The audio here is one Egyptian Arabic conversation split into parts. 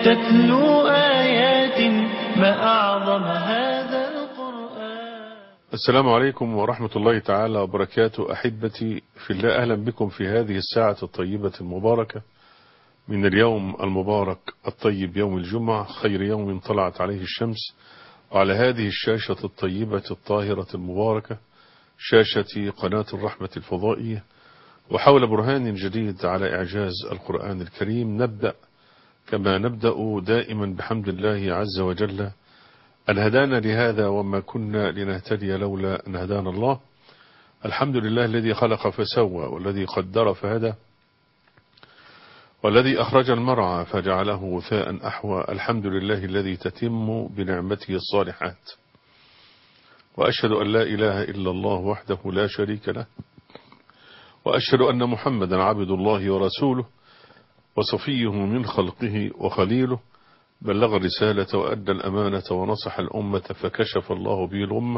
تتلو آيات ما أعظم هذا القرآن السلام عليكم ورحمة الله تعالى وبركاته أحبتي في الله أهلا بكم في هذه الساعة الطيبة المباركة من اليوم المبارك الطيب يوم الجمعة خير يوم طلعت عليه الشمس وعلى هذه الشاشة الطيبة الطاهرة المباركة شاشة قناة الرحمة الفضائية وحول برهان جديد على إعجاز القرآن الكريم نبدأ كما نبدأ دائما بحمد الله عز وجل أن هدانا لهذا وما كنا لنهتدي لولا أن هدانا الله الحمد لله الذي خلق فسوى والذي قدر فهدى والذي أخرج المرعى فجعله غثاء أحوى الحمد لله الذي تتم بنعمته الصالحات وأشهد أن لا إله إلا الله وحده لا شريك له وأشهد أن محمدا عبد الله ورسوله وصفيه من خلقه وخليله بلغ الرسالة وأدى الأمانة ونصح الأمة فكشف الله به الأمة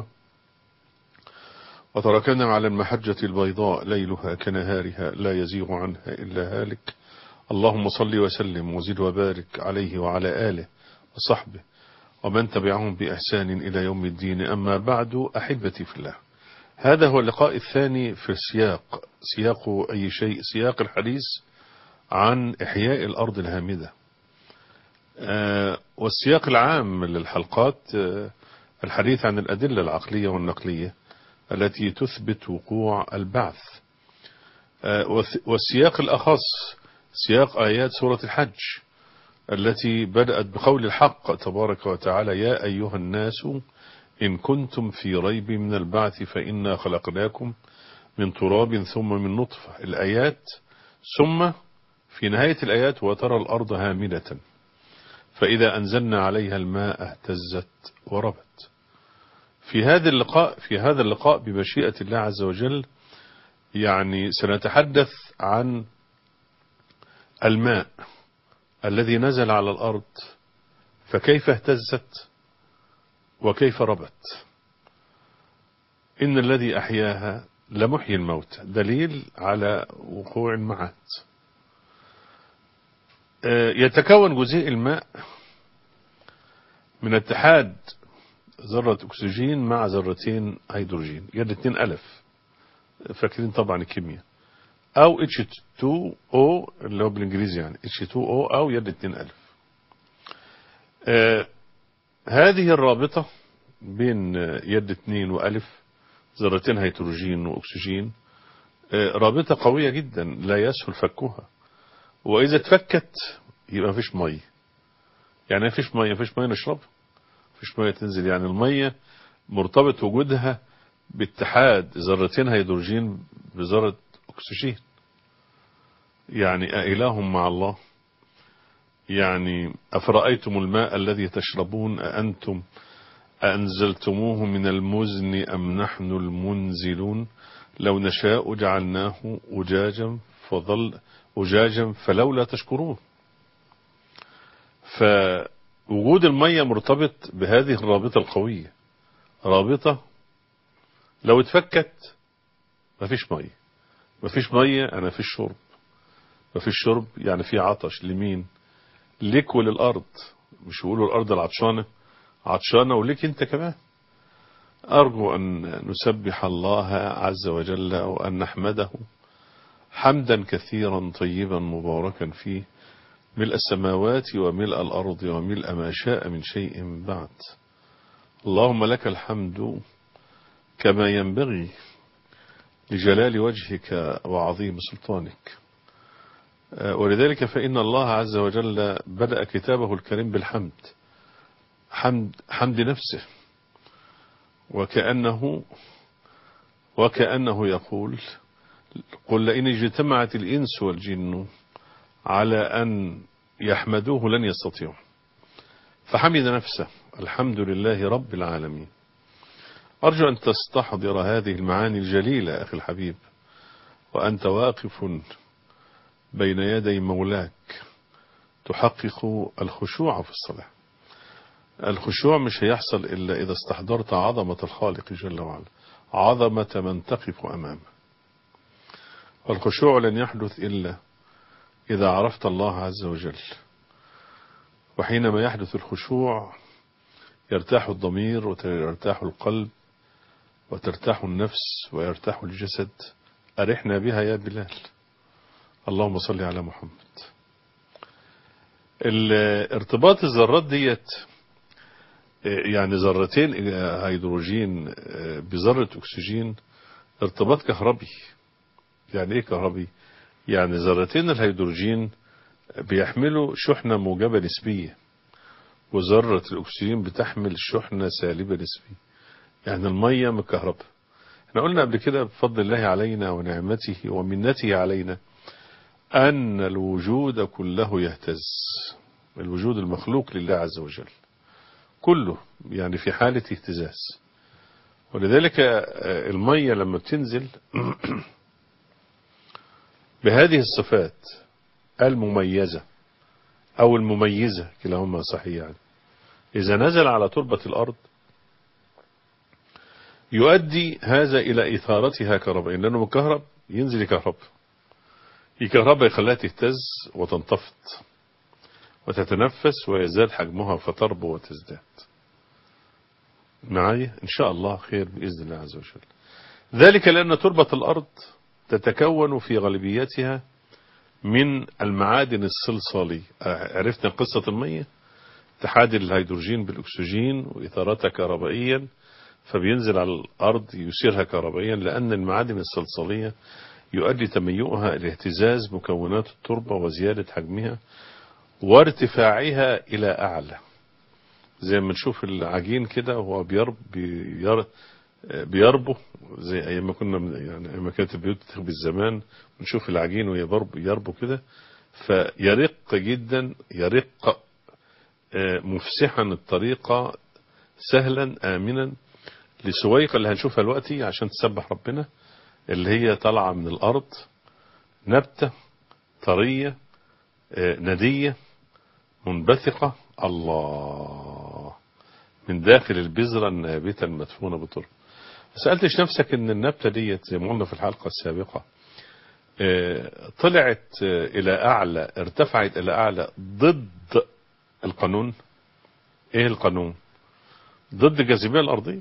وتركنا على المحجة البيضاء ليلها كنهارها لا يزيغ عنها إلا هالك اللهم صل وسلم وزد وبارك عليه وعلى آله وصحبه ومن تبعهم بإحسان إلى يوم الدين أما بعد أحبتي في الله هذا هو اللقاء الثاني في السياق سياق أي شيء سياق الحديث عن إحياء الأرض الهامدة آه والسياق العام للحلقات آه الحديث عن الأدلة العقلية والنقلية التي تثبت وقوع البعث آه والسياق الأخص سياق آيات سورة الحج التي بدأت بقول الحق تبارك وتعالى يا أيها الناس إن كنتم في ريب من البعث فإنا خلقناكم من تراب ثم من نطفة الآيات ثم في نهاية الآيات وترى الأرض هامدة فإذا أنزلنا عليها الماء اهتزت وربت في هذا اللقاء في هذا اللقاء بمشيئة الله عز وجل يعني سنتحدث عن الماء الذي نزل على الأرض فكيف اهتزت وكيف ربت إن الذي أحياها لمحيي الموت دليل على وقوع المعاد يتكون جزيء الماء من اتحاد ذرة أكسجين مع ذرتين هيدروجين يد اتنين ألف فاكرين طبعا الكيمياء أو H2O اللي هو بالإنجليزي يعني H2O أو يد اتنين ألف آه هذه الرابطة بين يد اتنين وألف ذرتين هيدروجين وأكسجين آه رابطة قوية جدا لا يسهل فكها وإذا اتفكت يبقى مفيش مية يعني مفيش مية مفيش مية نشربها مفيش مية تنزل يعني المية مرتبط وجودها باتحاد ذرتين هيدروجين بذرة أكسجين يعني أإله مع الله يعني أفرأيتم الماء الذي تشربون أأنتم أأنزلتموه من المزن أم نحن المنزلون لو نشاء جعلناه أجاجا فظل أجاجا فلولا تشكرون فوجود المية مرتبط بهذه الرابطة القوية رابطة لو اتفكت مفيش مية مفيش مية أنا فيش شرب مفيش شرب يعني في عطش لمين ليك وللأرض مش يقولوا الأرض العطشانة عطشانة وليك انت كمان أرجو أن نسبح الله عز وجل وأن نحمده حمدا كثيرا طيبا مباركا فيه ملء السماوات وملء الأرض وملء ما شاء من شيء بعد اللهم لك الحمد كما ينبغي لجلال وجهك وعظيم سلطانك ولذلك فإن الله عز وجل بدأ كتابه الكريم بالحمد حمد, حمد نفسه وكأنه وكأنه يقول قل لئن اجتمعت الإنس والجن على أن يحمدوه لن يستطيعوا فحمد نفسه الحمد لله رب العالمين أرجو أن تستحضر هذه المعاني الجليلة أخي الحبيب وأنت واقف بين يدي مولاك تحقق الخشوع في الصلاة الخشوع مش هيحصل إلا إذا استحضرت عظمة الخالق جل وعلا عظمة من تقف أمامه والخشوع لن يحدث إلا إذا عرفت الله عز وجل وحينما يحدث الخشوع يرتاح الضمير ويرتاح القلب وترتاح النفس ويرتاح الجسد أرحنا بها يا بلال اللهم صل على محمد ارتباط الذرات ديت يعني ذرتين هيدروجين بذرة أكسجين ارتباط كهربي يعني ايه كهربي يعني ذرتين الهيدروجين بيحملوا شحنة موجبة نسبية وذرة الأكسجين بتحمل شحنة سالبة نسبية يعني المية مكهربة احنا قلنا قبل كده بفضل الله علينا ونعمته ومنته علينا أن الوجود كله يهتز الوجود المخلوق لله عز وجل كله يعني في حالة اهتزاز ولذلك المية لما بتنزل بهذه الصفات المميزة أو المميزة كلاهما صحيح يعني إذا نزل على تربة الأرض يؤدي هذا إلى إثارتها كهرباء لأنه مكهرب ينزل يكهرب يكهرباء يخليها تهتز وتنتفض وتتنفس ويزداد حجمها فتربو وتزداد معايا إن شاء الله خير بإذن الله عز وجل ذلك لأن تربة الأرض تتكون في غالبيتها من المعادن الصلصالية عرفنا قصة المية اتحاد الهيدروجين بالأكسجين وإثارتها كهربائيا فبينزل على الأرض يسيرها كهربائيا لأن المعادن الصلصالية يؤدي تميؤها إلى اهتزاز مكونات التربة وزيادة حجمها وارتفاعها إلى أعلى زي ما نشوف العجين كده وهو بيرب بير بيربو زي ايام ما كنا يعني ايام ما كانت البيوت تخبز زمان ونشوف العجين وهي يربو كده فيرق جدا يرق مفسحا الطريقة سهلا آمنا لسويقة اللي هنشوفها دلوقتي عشان تسبح ربنا اللي هي طالعة من الأرض نبتة طرية ندية منبثقة الله من داخل البذرة النابتة المدفونة بالتربة سألتش نفسك ان النبتة ديت زي ما قلنا في الحلقة السابقة طلعت الى اعلى ارتفعت الى اعلى ضد القانون ايه القانون ضد الجاذبية الارضية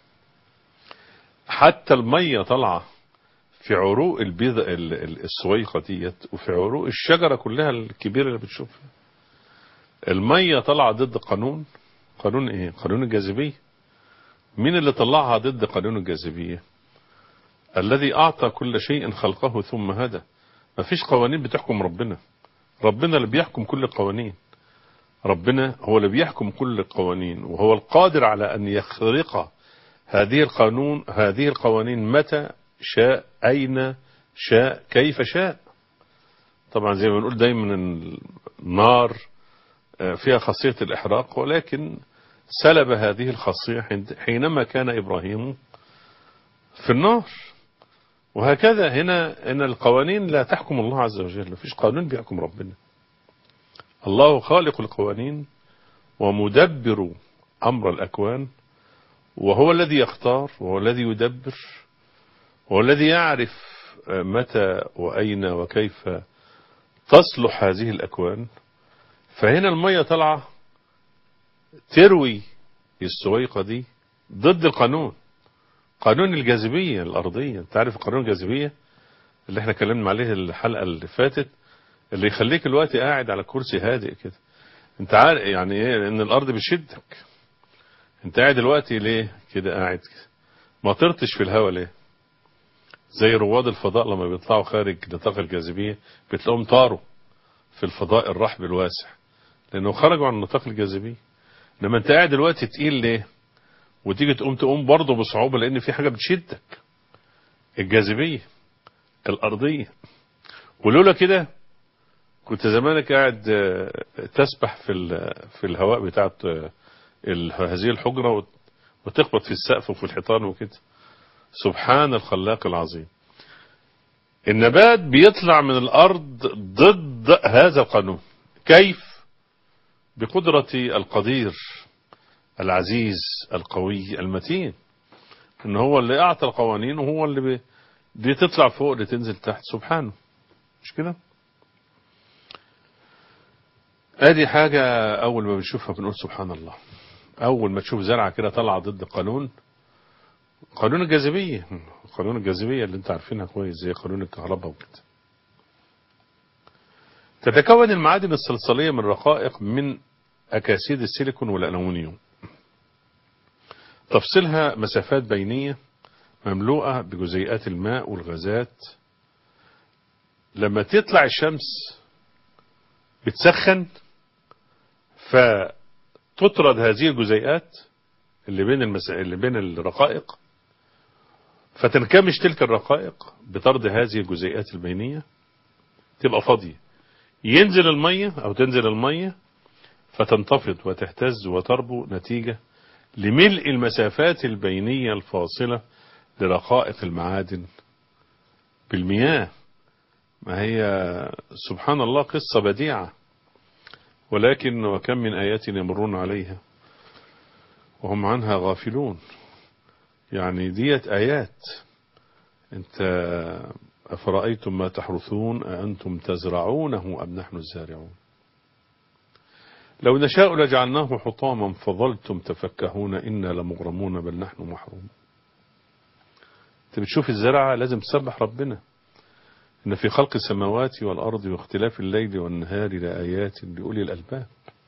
حتى المية طالعة في عروق البيض السويقة ديت وفي عروق الشجرة كلها الكبيرة اللي بتشوفها المية طالعة ضد قانون قانون ايه قانون الجاذبية مين اللي طلعها ضد قانون الجاذبية الذي اعطى كل شيء خلقه ثم هدى مفيش قوانين بتحكم ربنا ربنا اللي بيحكم كل القوانين ربنا هو اللي بيحكم كل القوانين وهو القادر على ان يخرق هذه القانون هذه القوانين متى شاء اين شاء كيف شاء طبعا زي ما بنقول دايما النار فيها خاصية الإحراق ولكن سلب هذه الخاصية حينما كان إبراهيم في النار وهكذا هنا إن القوانين لا تحكم الله عز وجل مفيش قانون بيحكم ربنا الله خالق القوانين ومدبر أمر الأكوان وهو الذي يختار وهو الذي يدبر وهو الذي يعرف متى وأين وكيف تصلح هذه الأكوان فهنا المية طالعة تروي السويقة دي ضد القانون قانون الجاذبية الأرضية انت عارف قانون الجاذبية اللي احنا اتكلمنا عليه الحلقة اللي فاتت اللي يخليك الوقت قاعد على كرسي هادئ كده انت عارف يعني ايه ان الارض بتشدك انت قاعد دلوقتي ليه كده قاعد كده ما طرتش في الهواء ليه زي رواد الفضاء لما بيطلعوا خارج نطاق الجاذبية بتلاقوهم طاروا في الفضاء الرحب الواسع لانه خرجوا عن نطاق الجاذبية لما انت قاعد دلوقتي تقيل ليه وتيجي تقوم تقوم برضه بصعوبة لان في حاجة بتشدك الجاذبية الارضية ولولا كده كنت زمانك قاعد تسبح في في الهواء بتاعت هذه الحجرة وتخبط في السقف وفي الحيطان وكده سبحان الخلاق العظيم النبات بيطلع من الارض ضد هذا القانون كيف بقدرة القدير العزيز القوي المتين ان هو اللي اعطى القوانين وهو اللي بي بتطلع فوق لتنزل تحت سبحانه مش كده ادي حاجة اول ما بنشوفها بنقول سبحان الله اول ما تشوف زرعة كده طالعة ضد قانون قانون الجاذبية قانون الجاذبية اللي انت عارفينها كويس زي قانون الكهرباء وكده تتكون المعادن الصلصالية من رقائق من أكاسيد السيليكون والألومنيوم تفصلها مسافات بينية مملوءة بجزيئات الماء والغازات لما تطلع الشمس بتسخن فتطرد هذه الجزيئات اللي بين المس... اللي بين الرقائق فتنكمش تلك الرقائق بطرد هذه الجزيئات البينية تبقى فاضية ينزل المية او تنزل المية فتنتفض وتهتز وتربو نتيجة لملء المسافات البينية الفاصلة لرقائق المعادن بالمياه ما هي سبحان الله قصة بديعة ولكن وكم من آيات يمرون عليها وهم عنها غافلون يعني ديت آيات انت أفرأيتم ما تحرثون أأنتم تزرعونه أم نحن الزارعون لو نشاء لجعلناه حطاما فظلتم تفكهون إنا لمغرمون بل نحن محروم انت بتشوف الزرعة لازم تسبح ربنا إن في خلق السماوات والأرض واختلاف الليل والنهار لآيات لأولي الألباب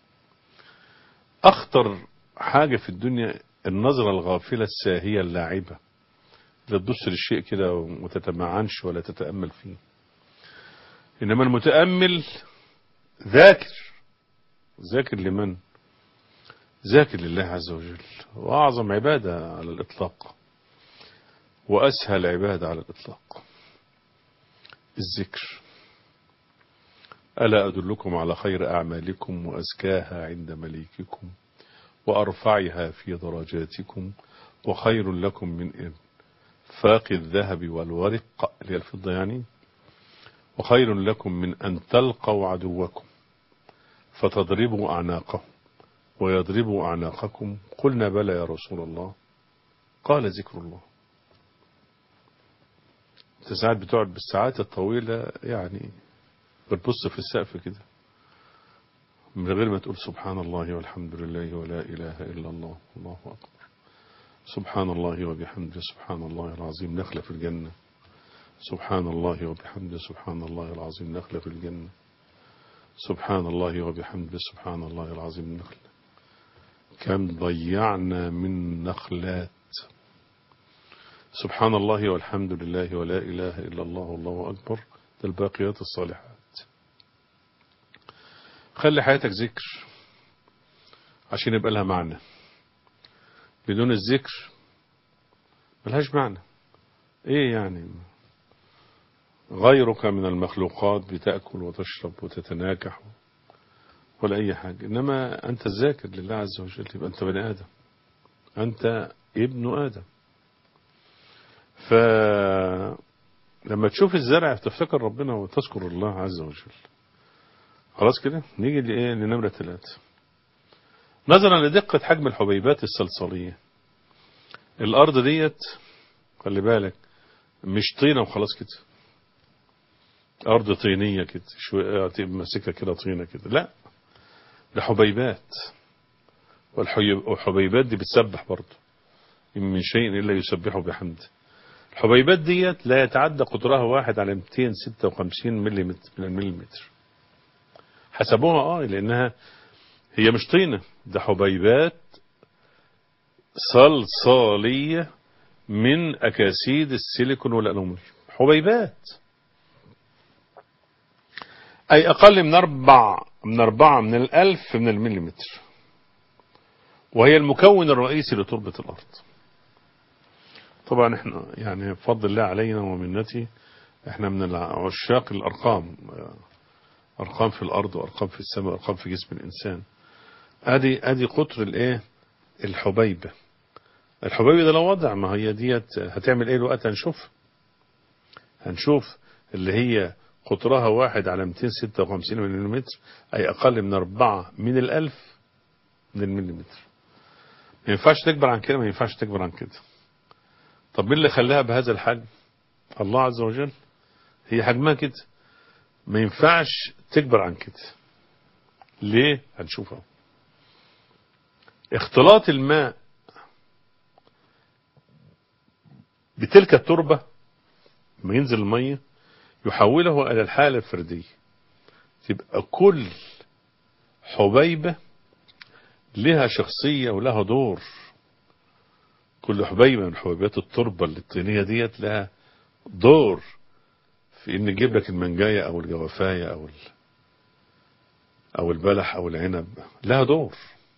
أخطر حاجة في الدنيا النظرة الغافلة الساهية اللاعبة لا تبص للشيء كده وما تتمعنش ولا تتأمل فيه إنما المتأمل ذاكر ذاكر لمن ذاكر لله عز وجل وأعظم عبادة على الإطلاق وأسهل عبادة على الإطلاق الذكر ألا أدلكم على خير أعمالكم وأزكاها عند مليككم وأرفعها في درجاتكم وخير لكم من إنفاق الذهب والورق اللي هي الفضة يعني وخير لكم من أن تلقوا عدوكم فتضربوا أعناقهم ويضربوا أعناقكم قلنا بلى يا رسول الله قال ذكر الله انت ساعات بتقعد بالساعات الطويلة يعني بتبص في السقف كده من غير ما تقول سبحان الله والحمد لله ولا إله إلا الله الله أكبر سبحان الله وبحمده سبحان الله العظيم نخلة في الجنة سبحان الله وبحمده سبحان الله العظيم نخلة في الجنة سبحان الله وبحمده سبحان الله العظيم نخلة كم ضيعنا من نخلات سبحان الله والحمد لله ولا إله إلا الله والله أكبر ده الباقيات الصالحات خلي حياتك ذكر عشان يبقى لها معنى بدون الذكر ملهاش معنى ايه يعني غيرك من المخلوقات بتأكل وتشرب وتتناكح ولا أي حاجة إنما أنت الذاكر لله عز وجل يبقى أنت بني آدم أنت ابن آدم فلما تشوف الزرع تفتكر ربنا وتذكر الله عز وجل خلاص كده نيجي لإيه لنمرة ثلاثة نظرا لدقة حجم الحبيبات الصلصالية الأرض ديت خلي بالك مش طينة وخلاص كده أرض طينية كده شوية ماسكة كده طينة كده لا ده حبيبات والحبيبات دي بتسبح برضه إن من شيء إلا يسبحه بحمده الحبيبات ديت لا يتعدى قطرها واحد على 256 ملم من المليمتر حسبوها اه لانها هي مش طينة ده حبيبات صلصالية من اكاسيد السيليكون والالومنيوم حبيبات اي اقل من اربع من اربعة من الالف من المليمتر وهي المكون الرئيسي لتربة الارض طبعا احنا يعني بفضل الله علينا ومنته احنا من عشاق الارقام ارقام في الارض وارقام في السماء وارقام في جسم الانسان ادي ادي قطر الايه الحبيبه الحبيبه ده لو وضع ما هي ديت هتعمل ايه الوقت هنشوف هنشوف اللي هي قطرها واحد على 256 ملم اي اقل من اربعة من الالف من المليمتر ما ينفعش تكبر عن كده ما ينفعش تكبر عن كده طب مين اللي خلاها بهذا الحجم الله عز وجل هي حجمها كده ما ينفعش تكبر عن كده ليه هنشوفه اختلاط الماء بتلك التربة لما ينزل المية يحوله إلى الحالة الفردية تبقى كل حبيبة لها شخصية ولها دور كل حبيبة من حبيبات التربة الطينية ديت لها دور في ان يجيب لك المنجاية او الجوافاية او ال... او البلح او العنب لها دور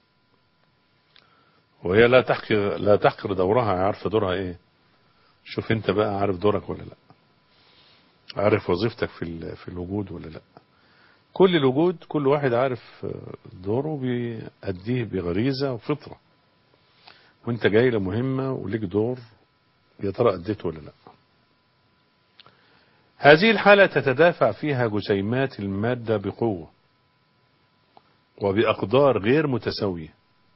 وهي لا تحقر لا تحقر دورها عارفه دورها ايه شوف انت بقى عارف دورك ولا لا عارف وظيفتك في ال... في الوجود ولا لا كل الوجود كل واحد عارف دوره بيأديه بغريزة وفطرة وانت جاي لمهمة وليك دور يا ترى أديته ولا لا هذه الحالة تتدافع فيها جسيمات المادة بقوة وبأقدار غير متساوية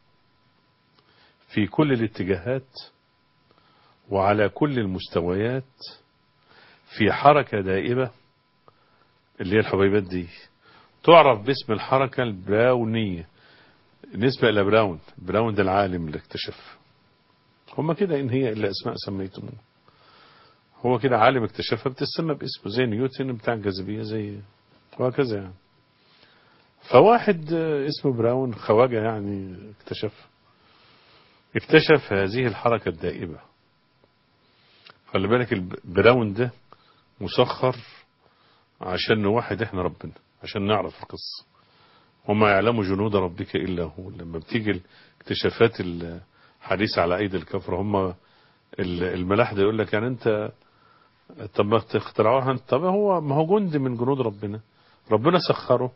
في كل الاتجاهات وعلى كل المستويات في حركة دائبة اللي هي الحبيبات دي تعرف باسم الحركة البراونية نسبة إلى براون براون ده العالم اللي اكتشف هما كده إن هي إلا أسماء سميتموه هو كده عالم اكتشفها بتسمى باسمه زي نيوتن بتاع الجاذبية زي وهكذا يعني فواحد اسمه براون خواجة يعني اكتشف اكتشف هذه الحركة الدائبة خلي بالك البراون ده مسخر عشان نوحد احنا ربنا عشان نعرف القصة وما يعلم جنود ربك إلا هو لما بتيجي الاكتشافات الحديثة على أيدي الكفر هم الملاحدة يقول لك يعني أنت طب ما تخترعوها انت طب هو ما هو جند من جنود ربنا ربنا سخره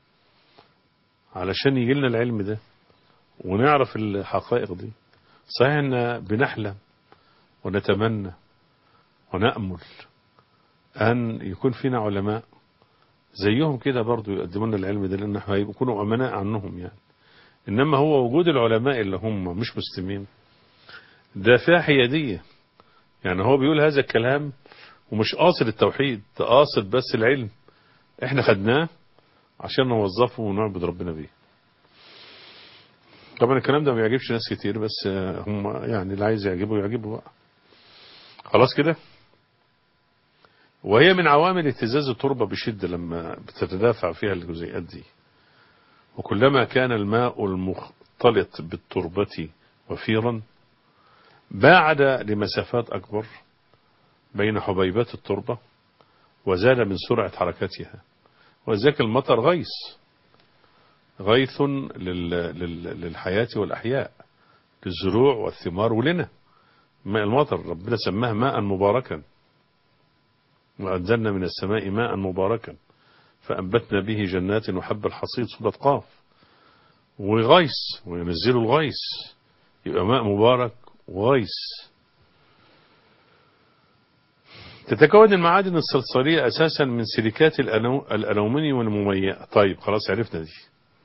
علشان يجي لنا العلم ده ونعرف الحقائق دي صحيح ان بنحلم ونتمنى ونأمل أن يكون فينا علماء زيهم كده برضو يقدموا لنا العلم ده لأن هيكونوا أمناء عنهم يعني إنما هو وجود العلماء اللي هم مش مسلمين ده فيها حيادية يعني هو بيقول هذا الكلام ومش قاصد التوحيد ده قاصد بس العلم احنا خدناه عشان نوظفه ونعبد ربنا بيه طبعا الكلام ده ما بيعجبش ناس كتير بس هم يعني اللي عايز يعجبه يعجبه بقى خلاص كده وهي من عوامل اهتزاز التربة بشدة لما بتتدافع فيها الجزيئات دي وكلما كان الماء المختلط بالتربة وفيرا باعد لمسافات أكبر بين حبيبات التربة وزاد من سرعة حركتها وذاك المطر غيث غيث لل... لل... للحياة والأحياء للزروع والثمار ولنا ماء المطر ربنا سماه ماء مباركا وأنزلنا من السماء ماء مباركا فأنبتنا به جنات وحب الحصيد سورة قاف وغيث وينزلوا الغيث يبقى ماء مبارك وغيث تتكون المعادن الصلصالية أساسا من سيليكات الألومنيوم والمميئة طيب خلاص عرفنا دي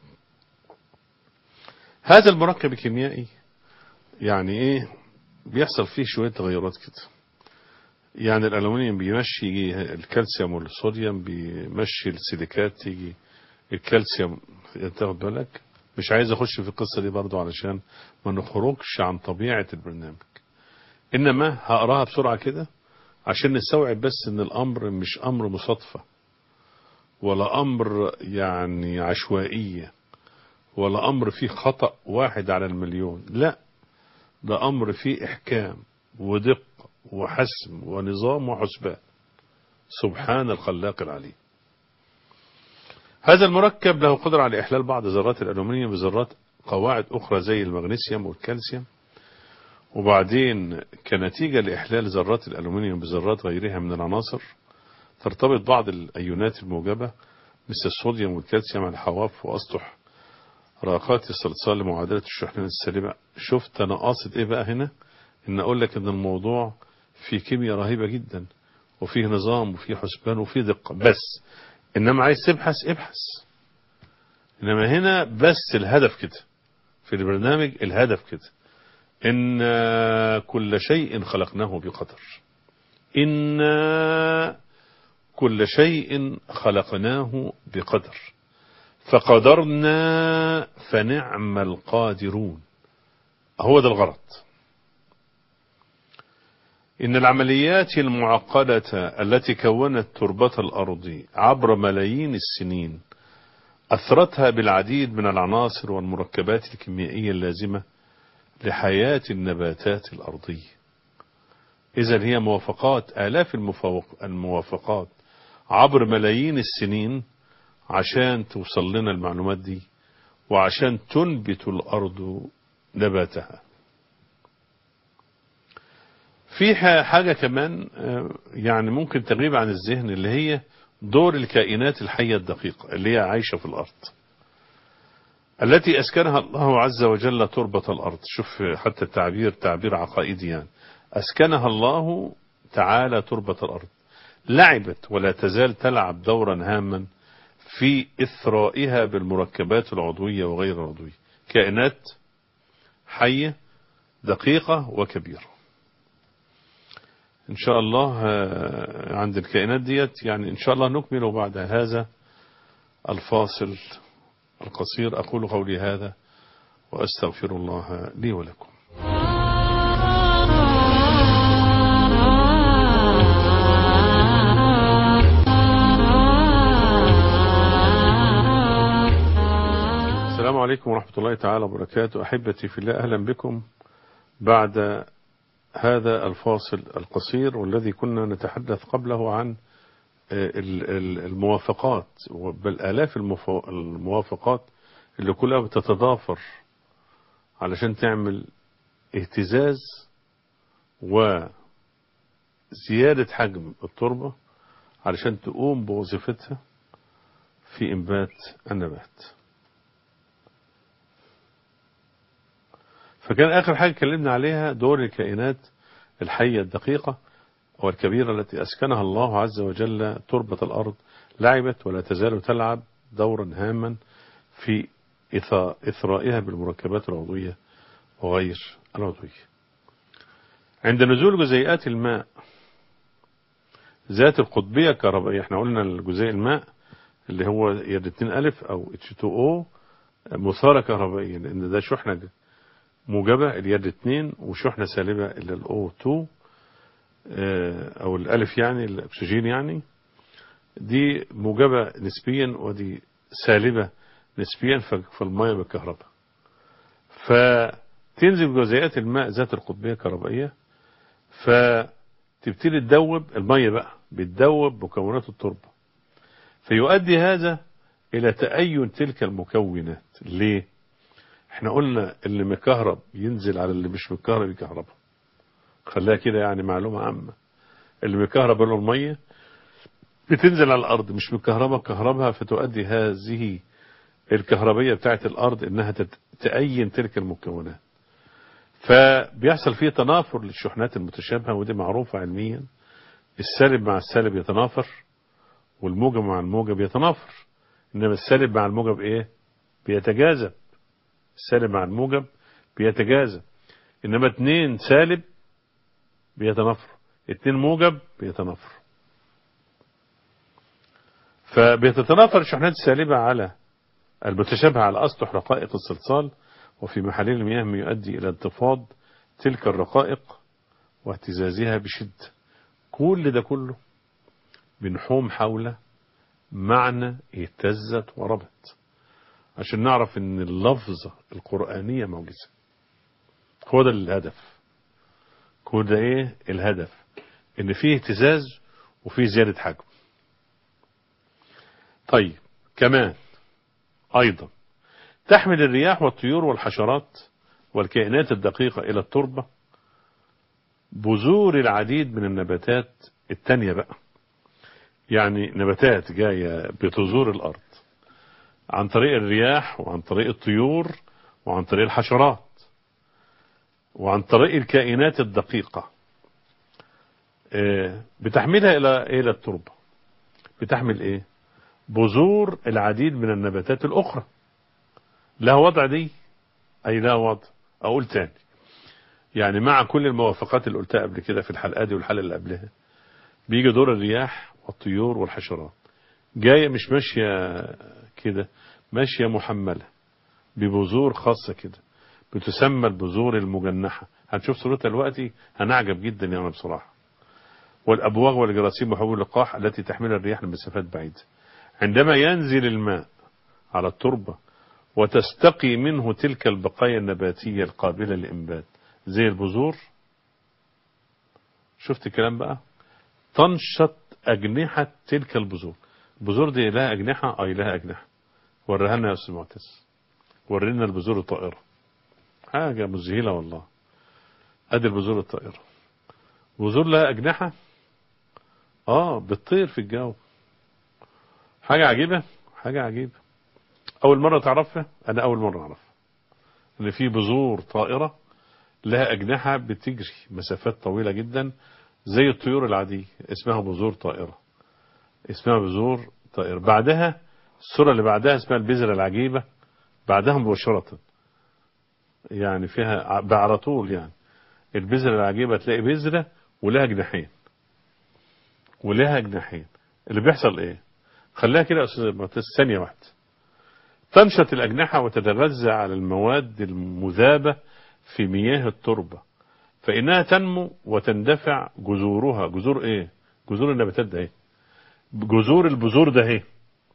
هذا المركب الكيميائي يعني ايه بيحصل فيه شوية تغيرات كده يعني الألومنيوم بيمشي يجي الكالسيوم والصوديوم بيمشي السيليكات يجي الكالسيوم تاخد بالك مش عايز اخش في القصة دي برضو علشان ما نخرجش عن طبيعة البرنامج انما هقراها بسرعة كده عشان نستوعب بس ان الامر مش امر مصادفة ولا امر يعني عشوائية ولا امر فيه خطأ واحد على المليون لا ده امر فيه احكام ودقة وحسم ونظام وحسبان سبحان الخلاق العليم هذا المركب له قدرة على إحلال بعض ذرات الألومنيوم بذرات قواعد أخرى زي المغنيسيوم والكالسيوم وبعدين كنتيجة لإحلال ذرات الألومنيوم بذرات غيرها من العناصر ترتبط بعض الأيونات الموجبة مثل الصوديوم والكالسيوم على الحواف وأسطح راقات الصلصال لمعادلة الشحنات السالبة شفت أنا قاصد إيه بقى هنا إن أقول لك إن الموضوع فيه كيمياء رهيبة جدا وفيه نظام وفيه حسبان وفيه دقة بس إنما عايز تبحث ابحث إنما هنا بس الهدف كده في البرنامج الهدف كده إن كل شيء خلقناه بقدر إن كل شيء خلقناه بقدر فقدرنا فنعم القادرون هو ده الغرض إن العمليات المعقدة التي كونت تربة الأرض عبر ملايين السنين أثرتها بالعديد من العناصر والمركبات الكيميائية اللازمة لحياة النباتات الأرضية إذا هي موافقات آلاف المفوق الموافقات عبر ملايين السنين عشان توصل لنا المعلومات دي وعشان تنبت الأرض نباتها في حاجة كمان يعني ممكن تغيب عن الذهن اللي هي دور الكائنات الحية الدقيقة اللي هي عايشة في الأرض التي أسكنها الله عز وجل تربة الأرض شوف حتى التعبير تعبير عقائدي يعني أسكنها الله تعالى تربة الأرض لعبت ولا تزال تلعب دورا هاما في إثرائها بالمركبات العضوية وغير العضوية كائنات حية دقيقة وكبيرة إن شاء الله عند الكائنات ديت يعني إن شاء الله نكمل بعد هذا الفاصل القصير أقول قولي هذا وأستغفر الله لي ولكم السلام عليكم ورحمة الله تعالى وبركاته أحبتي في الله أهلا بكم بعد هذا الفاصل القصير والذي كنا نتحدث قبله عن الموافقات بل آلاف الموافقات اللي كلها بتتضافر علشان تعمل اهتزاز وزيادة حجم التربة علشان تقوم بوظيفتها في إنبات النبات فكان آخر حاجة اتكلمنا عليها دور الكائنات الحية الدقيقة والكبيرة التي أسكنها الله عز وجل تربة الأرض لعبت ولا تزال تلعب دورا هاما في إثرائها بالمركبات العضوية وغير العضوية عند نزول جزيئات الماء ذات القطبية الكهربائية احنا قلنا الجزيء الماء اللي هو يد 2 ألف أو H2O مثارة كهربائية لأن ده شحنة موجبة اليد 2 وشحنة سالبة اللي ال O2 أو الألف يعني الأكسجين يعني دي موجبة نسبيا ودي سالبة نسبيا في المية بالكهرباء فتنزل جزيئات الماء ذات القطبية الكهربائية فتبتدي تدوب المية بقى بتدوب مكونات التربة فيؤدي هذا إلى تأين تلك المكونات ليه؟ احنا قلنا اللي مكهرب ينزل على اللي مش مكهرب يكهربها خليها كده يعني معلومة عامة اللي مكهرب له المية بتنزل على الأرض مش مكهربة كهربها فتؤدي هذه الكهربية بتاعت الأرض إنها تأين تلك المكونات فبيحصل فيه تنافر للشحنات المتشابهة ودي معروفة علميا السالب مع السالب يتنافر والموجب مع الموجب يتنافر إنما السالب مع الموجب إيه بيتجاذب السالب مع الموجب بيتجاذب إنما اتنين سالب بيتنافر اتنين موجب بيتنافر فبيتتنافر الشحنات السالبة على المتشابهة على أسطح رقائق الصلصال وفي محاليل المياه ما يؤدي إلى انتفاض تلك الرقائق واهتزازها بشدة كل ده كله بنحوم حول معنى اهتزت وربت عشان نعرف ان اللفظة القرآنية موجزة هو ده الهدف هو ده ايه الهدف ان فيه اهتزاز وفيه زيادة حجم طيب كمان ايضا تحمل الرياح والطيور والحشرات والكائنات الدقيقة الى التربة بذور العديد من النباتات التانية بقى يعني نباتات جاية بتزور الارض عن طريق الرياح وعن طريق الطيور وعن طريق الحشرات وعن طريق الكائنات الدقيقة بتحملها إلى إلى التربة بتحمل إيه بذور العديد من النباتات الأخرى لها وضع دي أي لها وضع أقول تاني يعني مع كل الموافقات اللي قلتها قبل كده في الحلقة دي والحلقة اللي قبلها بيجي دور الرياح والطيور والحشرات جاية مش ماشية كده ماشية محملة ببذور خاصة كده بتسمى البذور المجنحة هنشوف صورتها دلوقتي هنعجب جدا يعني بصراحة والأبواغ والجراثيم وحبوب اللقاح التي تحملها الرياح لمسافات بعيدة عندما ينزل الماء على التربة وتستقي منه تلك البقايا النباتية القابلة للإنبات زي البذور شفت الكلام بقى تنشط أجنحة تلك البذور البذور دي لها أجنحة أي لها أجنحة وريها لنا يا أستاذ معتز ورينا البذور الطائرة حاجة مذهلة والله أدي البذور الطائرة بذور لها أجنحة آه بتطير في الجو حاجة عجيبة حاجة عجيبة أول مرة تعرفها أنا أول مرة أعرف إن في بذور طائرة لها أجنحة بتجري مسافات طويلة جدا زي الطيور العادية اسمها بذور طائرة اسمها بذور طائرة بعدها الصورة اللي بعدها اسمها البذرة العجيبة بعدها مباشرة يعني فيها على طول يعني البذرة العجيبة تلاقي بذرة ولها جناحين ولها جناحين اللي بيحصل ايه خليها كده يا استاذ معتز ثانية واحدة تنشط الأجنحة وتتغذى على المواد المذابة في مياه التربة فإنها تنمو وتندفع جذورها جذور ايه جذور النباتات ده ايه جذور البذور ده ايه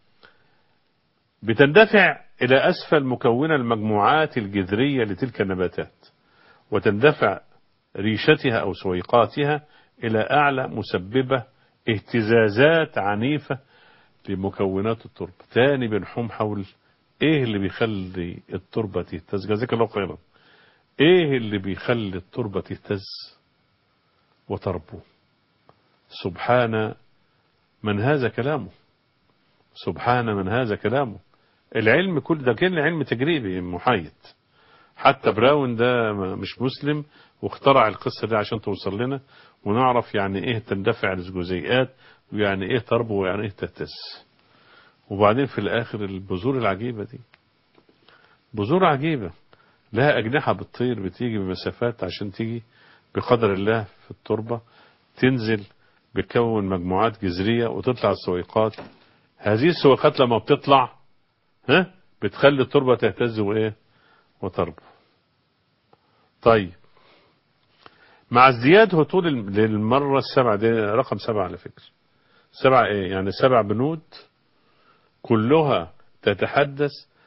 بتندفع إلى أسفل مكونة المجموعات الجذرية لتلك النباتات وتندفع ريشتها أو سويقاتها إلى أعلى مسببة اهتزازات عنيفة لمكونات التربة تاني بنحوم حول ايه اللي بيخلي التربة تهتز جزاك الله خيرا ايه اللي بيخلي التربة تهتز وتربو سبحان من هذا كلامه سبحان من هذا كلامه العلم كل ده كان علم تجريبي محايد حتى براون ده مش مسلم واخترع القصة دي عشان توصل لنا ونعرف يعني ايه تندفع الجزيئات ويعني ايه تربو ويعني ايه تهتز وبعدين في الاخر البذور العجيبة دي بذور عجيبة لها اجنحة بتطير بتيجي بمسافات عشان تيجي بقدر الله في التربة تنزل بتكون مجموعات جذرية وتطلع السويقات هذه السويقات لما بتطلع ها بتخلي التربة تهتز وايه وتربو طيب مع ازدياد هطول للمرة السبعة دي رقم سبعة على فكرة سبعة ايه يعني سبع بنود كلها تتحدث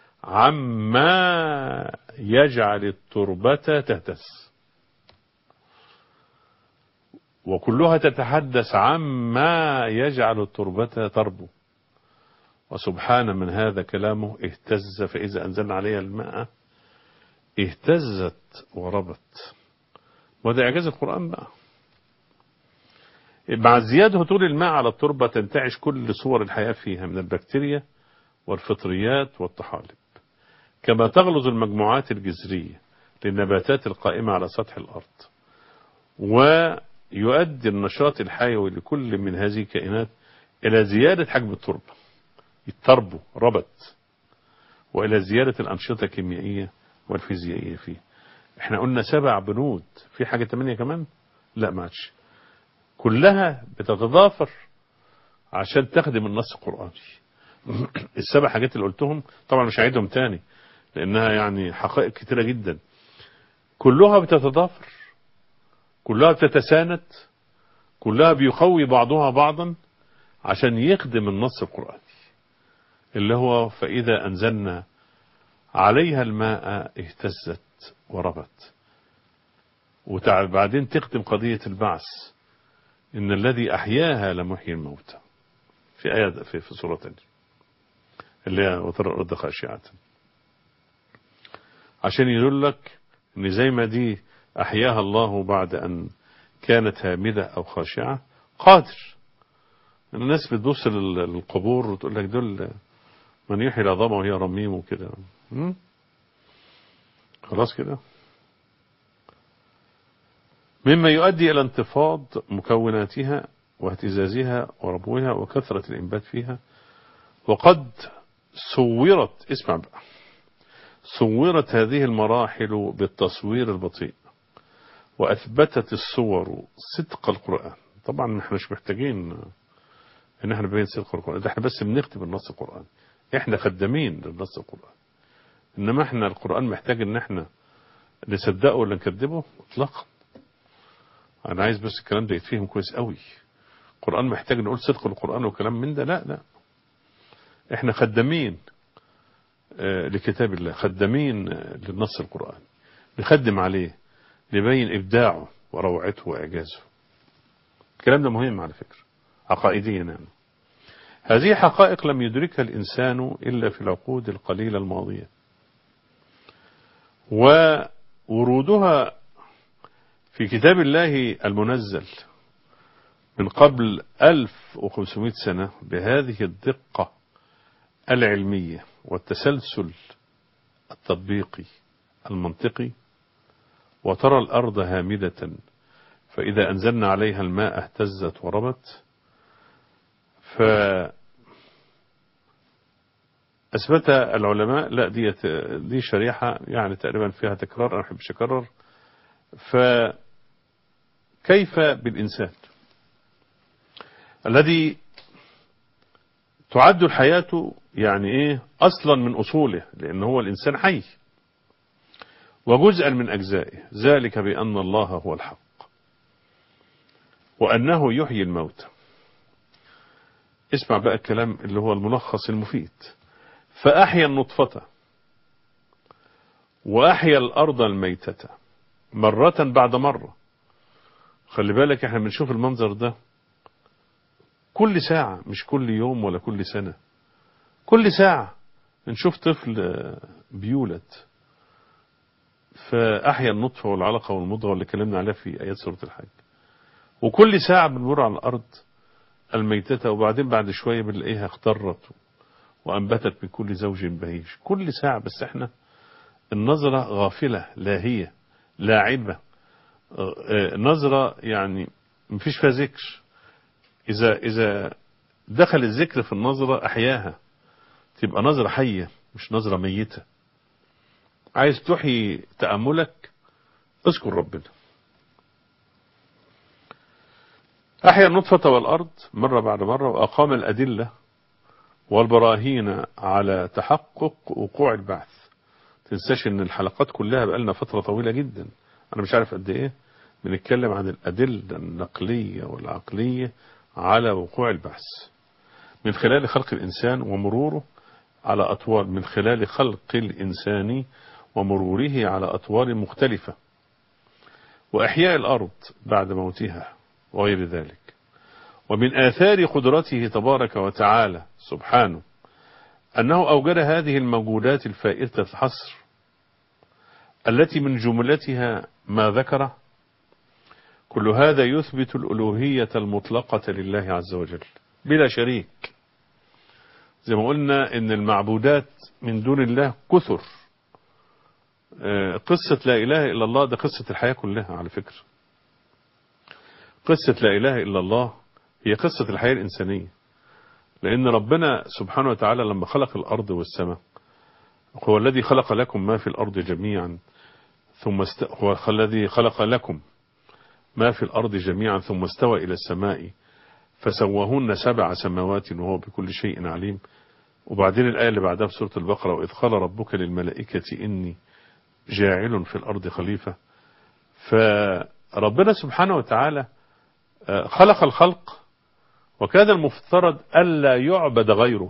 عما يجعل التربة تهتز وكلها تتحدث عما يجعل التربة تربو وسبحان من هذا كلامه اهتز فإذا أنزلنا عليها الماء اهتزت وربت وده إعجاز القرآن بقى مع زيادة هطول الماء على التربة تنتعش كل صور الحياة فيها من البكتيريا والفطريات والطحالب كما تغلظ المجموعات الجذرية للنباتات القائمة على سطح الأرض ويؤدي النشاط الحيوي لكل من هذه الكائنات إلى زيادة حجم التربة التربو ربط وإلى زيادة الأنشطة الكيميائية والفيزيائية فيه احنا قلنا سبع بنود في حاجة تمانية كمان لا ما عادش كلها بتتضافر عشان تخدم النص القرآني السبع حاجات اللي قلتهم طبعا مش هعيدهم تاني لانها يعني حقائق كتيرة جدا كلها بتتضافر كلها بتتساند كلها بيقوي بعضها بعضا عشان يخدم النص القرآني اللي هو فإذا أنزلنا عليها الماء اهتزت وربت وبعدين تختم قضية البعث إن الذي أحياها لمحيي الموتى في آية في, في سورة تانية اللي هي وترى الأرض خاشعة عشان يقول لك إن زي ما دي أحياها الله بعد أن كانت هامدة أو خاشعة قادر الناس بتبص للقبور وتقول لك دول من يحيي العظام وهي رميم وكده خلاص كده مما يؤدي إلى انتفاض مكوناتها واهتزازها وربوها وكثرة الإنبات فيها وقد صورت اسمع بقى صورت هذه المراحل بالتصوير البطيء وأثبتت الصور صدق القرآن طبعا احنا مش محتاجين ان احنا نبين صدق القرآن ده احنا بس بنكتب النص القرآني احنا خدامين للنص القرآن انما احنا القرآن محتاج ان احنا نصدقه ولا نكذبه اطلاقا انا عايز بس الكلام ده يتفهم كويس قوي القرآن محتاج نقول صدق القرآن وكلام من ده لا لا احنا خدامين آه، لكتاب الله خدامين آه، للنص القرآن نخدم عليه نبين إبداعه وروعته وإعجازه الكلام ده مهم على فكرة عقائديا يعني. هذه حقائق لم يدركها الإنسان إلا في العقود القليلة الماضية وورودها في كتاب الله المنزل من قبل 1500 سنة بهذه الدقة العلمية والتسلسل التطبيقي المنطقي وترى الأرض هامدة فإذا أنزلنا عليها الماء اهتزت وربت ف أثبت العلماء لا دي دي شريحة يعني تقريبا فيها تكرار أنا أحبش أكرر فكيف بالإنسان الذي تعد الحياة يعني إيه أصلا من أصوله لأن هو الإنسان حي وجزءا من أجزائه ذلك بأن الله هو الحق وأنه يحيي الموتى اسمع بقى الكلام اللي هو الملخص المفيد فأحيا النطفة وأحيا الأرض الميتة مرة بعد مرة خلي بالك احنا بنشوف المنظر ده كل ساعة مش كل يوم ولا كل سنة كل ساعة نشوف طفل بيولد فأحيا النطفة والعلقة والمضغة اللي اتكلمنا عليها في آيات سورة الحج وكل ساعة بنمر على الأرض الميتة وبعدين بعد شوية بنلاقيها اخترت وأنبتت من كل زوج بهيج كل ساعة بس احنا النظرة غافلة لاهية لاعبة نظرة يعني مفيش فيها ذكر إذا إذا دخل الذكر في النظرة أحياها تبقى نظرة حية مش نظرة ميتة عايز تحيي تأملك اذكر ربنا أحيا النطفة والأرض مرة بعد مرة وأقام الأدلة والبراهين على تحقق وقوع البعث تنساش ان الحلقات كلها بقالنا فترة طويلة جدا انا مش عارف قد ايه بنتكلم عن الأدلة النقلية والعقلية على وقوع البعث من خلال خلق الإنسان ومروره على أطوار من خلال خلق الإنسان ومروره على أطوار مختلفة وإحياء الأرض بعد موتها وغير ذلك ومن آثار قدرته تبارك وتعالى سبحانه أنه أوجد هذه الموجودات الفائتة الحصر التي من جملتها ما ذكره كل هذا يثبت الألوهية المطلقة لله عز وجل بلا شريك زي ما قلنا ان المعبودات من دون الله كثر قصة لا إله إلا الله ده قصة الحياة كلها على فكرة قصة لا إله إلا الله هي قصة الحياة الإنسانية لأن ربنا سبحانه وتعالى لما خلق الأرض والسماء هو الذي خلق لكم ما في الأرض جميعا ثم است... هو الذي خلق لكم ما في الأرض جميعا ثم استوى إلى السماء فسواهن سبع سماوات وهو بكل شيء عليم وبعدين الآية اللي بعدها في سورة البقرة وإذ قال ربك للملائكة إني جاعل في الأرض خليفة فربنا سبحانه وتعالى خلق الخلق وكان المفترض ألا يعبد غيره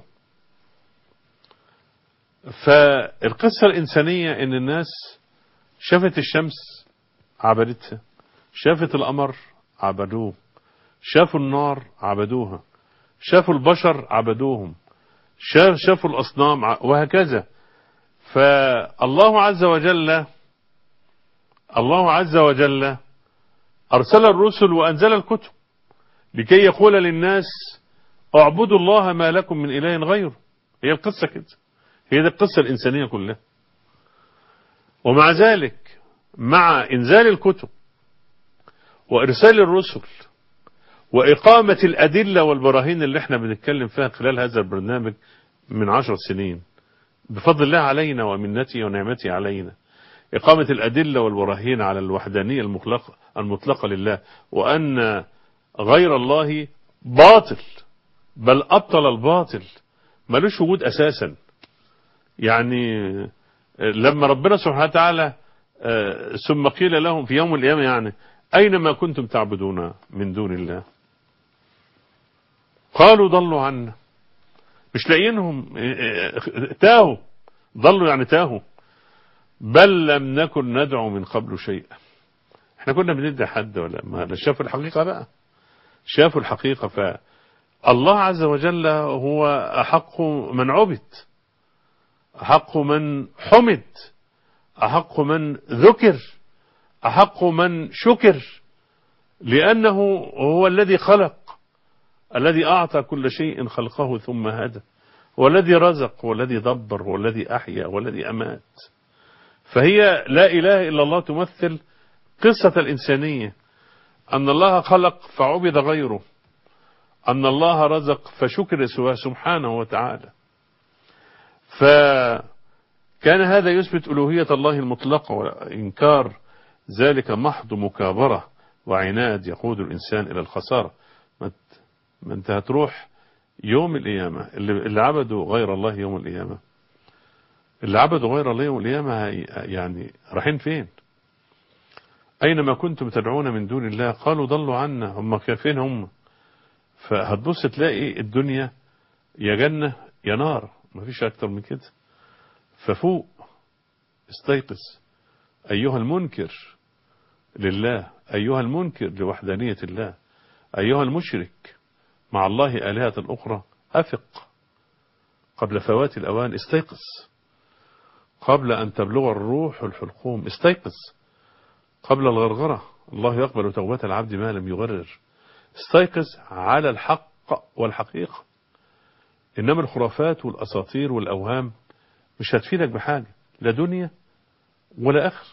فالقصة الإنسانية إن الناس شافت الشمس عبدتها شافت القمر عبدوه شافوا النار عبدوها شافوا البشر عبدوهم شاف شافوا الأصنام وهكذا فالله عز وجل الله عز وجل أرسل الرسل وأنزل الكتب لكي يقول للناس اعبدوا الله ما لكم من إله غيره هي القصة كده هي دي القصة الإنسانية كلها ومع ذلك مع إنزال الكتب وإرسال الرسل وإقامة الأدلة والبراهين اللي احنا بنتكلم فيها خلال هذا البرنامج من عشر سنين بفضل الله علينا ومنته ونعمته علينا إقامة الأدلة والبراهين على الوحدانية المطلقة, المطلقة لله وأن غير الله باطل بل أبطل الباطل ملوش وجود أساسا يعني لما ربنا سبحانه وتعالى آه، ثم قيل لهم في يوم القيامة يعني أين ما كنتم تعبدون من دون الله قالوا ضلوا عنا مش لاقيينهم آه، آه، تاهوا ضلوا يعني تاهوا بل لم نكن ندعو من قبل شيئا احنا كنا بندعي حد ولا ما شافوا الحقيقة بقى شافوا الحقيقة فالله عز وجل هو أحق من عبد أحق من حمد أحق من ذكر أحق من شكر لأنه هو الذي خلق الذي أعطى كل شيء خلقه ثم هدى هو الذي رزق هو الذي دبر هو الذي أحيا هو الذي أمات فهي لا إله إلا الله تمثل قصة الإنسانية أن الله خلق فعبد غيره أن الله رزق فشكر سواه سبحانه وتعالى فكان هذا يثبت ألوهية الله المطلقة وإنكار ذلك محض مكابرة وعناد يقود الإنسان إلى الخسارة ما ت- ما أنت هتروح يوم القيامة اللي, اللي عبدوا غير الله يوم القيامة اللي عبدوا غير الله يوم القيامة هي- يعني رايحين فين أينما كنتم تدعون من دون الله قالوا ضلوا عنا هم فين هم فهتبص تلاقي الدنيا يا جنة يا نار مفيش أكتر من كده ففوق استيقظ أيها المنكر لله أيها المنكر لوحدانية الله أيها المشرك مع الله آلهة أخرى أفق قبل فوات الأوان استيقظ قبل أن تبلغ الروح الحلقوم استيقظ قبل الغرغرة الله يقبل توبة العبد ما لم يغرر استيقظ على الحق والحقيقة إنما الخرافات والأساطير والأوهام مش هتفيدك بحاجة لا دنيا ولا آخر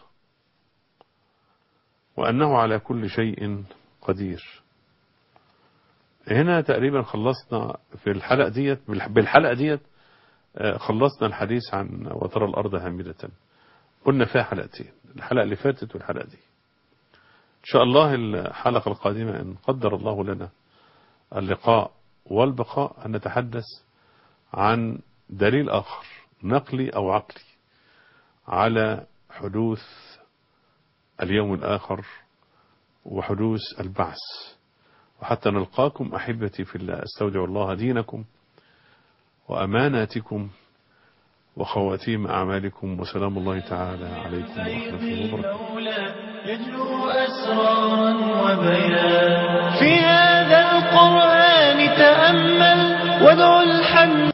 وأنه على كل شيء قدير هنا تقريبا خلصنا في الحلقة ديت بالحلقة ديت آه، خلصنا الحديث عن وترى الأرض هامدة قلنا فيها حلقتين الحلقة اللي فاتت والحلقة دي إن شاء الله الحلقة القادمة إن قدر الله لنا اللقاء والبقاء أن نتحدث عن دليل آخر نقلي أو عقلي على حدوث اليوم الآخر وحدوث البعث وحتى نلقاكم أحبتي في الله استودع الله دينكم وأماناتكم وخواتيم أعمالكم وسلام الله تعالى عليكم ورحمة الله وبركاته المولى يجلو أسرارا وبيان في هذا القرآن تأمل وادع الحمد